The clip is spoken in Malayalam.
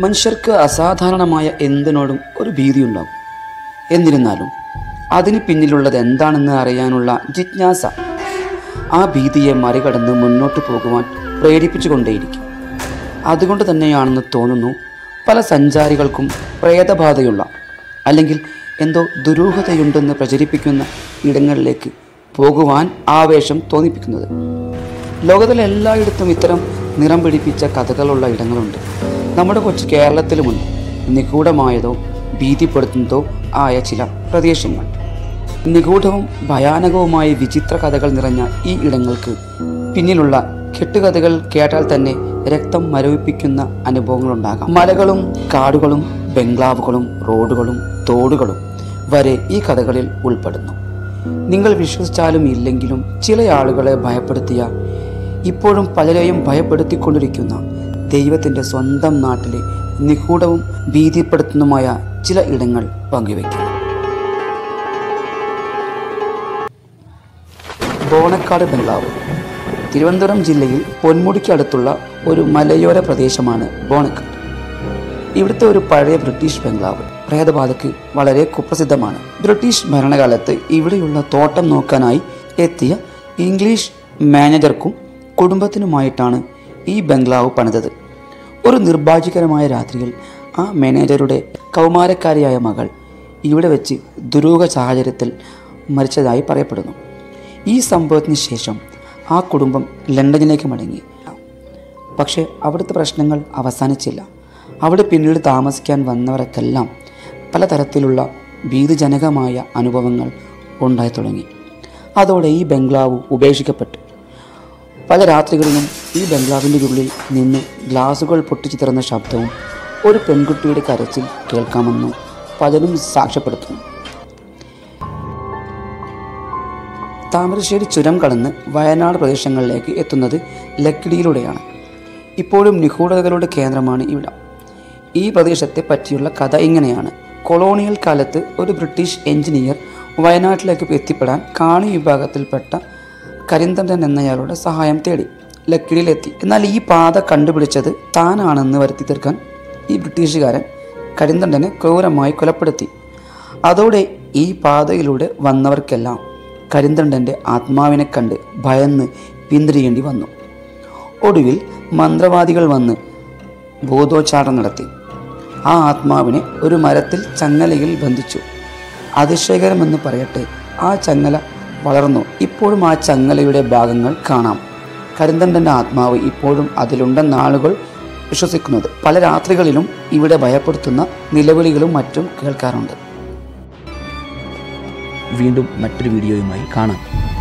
മനുഷ്യർക്ക് അസാധാരണമായ എന്തിനോടും ഒരു ഭീതിയുണ്ടാകും എന്നിരുന്നാലും അതിന് പിന്നിലുള്ളത് എന്താണെന്ന് അറിയാനുള്ള ജിജ്ഞാസ ആ ഭീതിയെ മറികടന്ന് മുന്നോട്ട് പോകുവാൻ പ്രേരിപ്പിച്ചുകൊണ്ടേയിരിക്കും അതുകൊണ്ട് തന്നെയാണെന്ന് തോന്നുന്നു പല സഞ്ചാരികൾക്കും പ്രേതബാധയുള്ള അല്ലെങ്കിൽ എന്തോ ദുരൂഹതയുണ്ടെന്ന് പ്രചരിപ്പിക്കുന്ന ഇടങ്ങളിലേക്ക് പോകുവാൻ ആവേശം തോന്നിപ്പിക്കുന്നത് ലോകത്തിലെ എല്ലായിടത്തും ഇത്തരം നിറം പിടിപ്പിച്ച കഥകളുള്ള ഇടങ്ങളുണ്ട് നമ്മുടെ കൊച്ചു കേരളത്തിലുമുണ്ട് നിഗൂഢമായതോ ഭീതിപ്പെടുത്തുന്നതോ ആയ ചില പ്രദേശങ്ങൾ നിഗൂഢവും ഭയാനകവുമായ വിചിത്ര കഥകൾ നിറഞ്ഞ ഈ ഇടങ്ങൾക്ക് പിന്നിലുള്ള കെട്ടുകഥകൾ കേട്ടാൽ തന്നെ രക്തം മരവിപ്പിക്കുന്ന അനുഭവങ്ങളുണ്ടാകാം മലകളും കാടുകളും ബംഗ്ലാവുകളും റോഡുകളും തോടുകളും വരെ ഈ കഥകളിൽ ഉൾപ്പെടുന്നു നിങ്ങൾ വിശ്വസിച്ചാലും ഇല്ലെങ്കിലും ചില ആളുകളെ ഭയപ്പെടുത്തിയ ഇപ്പോഴും പലരെയും ഭയപ്പെടുത്തിക്കൊണ്ടിരിക്കുന്ന ദൈവത്തിൻ്റെ സ്വന്തം നാട്ടിലെ നിഗൂഢവും ഭീതിപ്പെടുത്തുന്നതുമായ ചില ഇടങ്ങൾ പങ്കുവയ്ക്കുന്നു ബോണക്കാട് ബംഗ്ലാവ് തിരുവനന്തപുരം ജില്ലയിൽ പൊന്മുടിക്ക് അടുത്തുള്ള ഒരു മലയോര പ്രദേശമാണ് ബോണക്കാട് ഇവിടുത്തെ ഒരു പഴയ ബ്രിട്ടീഷ് ബംഗ്ലാവ് പ്രേതബാധയ്ക്ക് വളരെ കുപ്രസിദ്ധമാണ് ബ്രിട്ടീഷ് ഭരണകാലത്ത് ഇവിടെയുള്ള തോട്ടം നോക്കാനായി എത്തിയ ഇംഗ്ലീഷ് മാനേജർക്കും കുടുംബത്തിനുമായിട്ടാണ് ഈ ബംഗ്ലാവ് പണിതത് ഒരു നിർഭാഗ്യകരമായ രാത്രിയിൽ ആ മാനേജറുടെ കൗമാരക്കാരിയായ മകൾ ഇവിടെ വെച്ച് ദുരൂഹ സാഹചര്യത്തിൽ മരിച്ചതായി പറയപ്പെടുന്നു ഈ സംഭവത്തിന് ശേഷം ആ കുടുംബം ലണ്ടനിലേക്ക് മടങ്ങി പക്ഷേ അവിടുത്തെ പ്രശ്നങ്ങൾ അവസാനിച്ചില്ല അവിടെ പിന്നീട് താമസിക്കാൻ വന്നവർക്കെല്ലാം പലതരത്തിലുള്ള ഭീതിജനകമായ അനുഭവങ്ങൾ ഉണ്ടായി തുടങ്ങി അതോടെ ഈ ബംഗ്ലാവ് ഉപേക്ഷിക്കപ്പെട്ടു പല രാത്രികളിലും ഈ ബംഗ്ലാവിൻ്റെ ഉള്ളിൽ നിന്ന് ഗ്ലാസുകൾ പൊട്ടിച്ചിതറുന്ന ശബ്ദവും ഒരു പെൺകുട്ടിയുടെ കരച്ചിൽ കേൾക്കാമെന്നും പലരും സാക്ഷ്യപ്പെടുത്തുന്നു താമരശ്ശേരി ചുരം കടന്ന് വയനാട് പ്രദേശങ്ങളിലേക്ക് എത്തുന്നത് ലക്കിടിയിലൂടെയാണ് ഇപ്പോഴും നിഗൂഢതകളുടെ കേന്ദ്രമാണ് ഇവിടം ഈ പ്രദേശത്തെ പറ്റിയുള്ള കഥ ഇങ്ങനെയാണ് കൊളോണിയൽ കാലത്ത് ഒരു ബ്രിട്ടീഷ് എഞ്ചിനീയർ വയനാട്ടിലേക്ക് എത്തിപ്പെടാൻ കാണി വിഭാഗത്തിൽപ്പെട്ട കരിന്തണ്ടൻ എന്നയാളുടെ സഹായം തേടി ലക്കിടിയിലെത്തി എന്നാൽ ഈ പാത കണ്ടുപിടിച്ചത് താനാണെന്ന് വരുത്തി തീർക്കാൻ ഈ ബ്രിട്ടീഷുകാരൻ കരിന്തണ്ടനെ ക്രൂരമായി കൊലപ്പെടുത്തി അതോടെ ഈ പാതയിലൂടെ വന്നവർക്കെല്ലാം കരിന്തണ്ടൻ്റെ ആത്മാവിനെ കണ്ട് ഭയന്ന് പിന്തിരിയേണ്ടി വന്നു ഒടുവിൽ മന്ത്രവാദികൾ വന്ന് ഭൂതോച്ചാടനം നടത്തി ആ ആത്മാവിനെ ഒരു മരത്തിൽ ചങ്ങലയിൽ ബന്ധിച്ചു അതിശയകരമെന്ന് പറയട്ടെ ആ ചങ്ങല വളർന്നു ഇപ്പോഴും ആ ചങ്ങലയുടെ ഭാഗങ്ങൾ കാണാം കരിന്തണ്ടൻ്റെ ആത്മാവ് ഇപ്പോഴും അതിലുണ്ടെന്ന ആളുകൾ വിശ്വസിക്കുന്നത് പല രാത്രികളിലും ഇവിടെ ഭയപ്പെടുത്തുന്ന നിലവിളികളും മറ്റും കേൾക്കാറുണ്ട് വീണ്ടും മറ്റൊരു വീഡിയോയുമായി കാണാം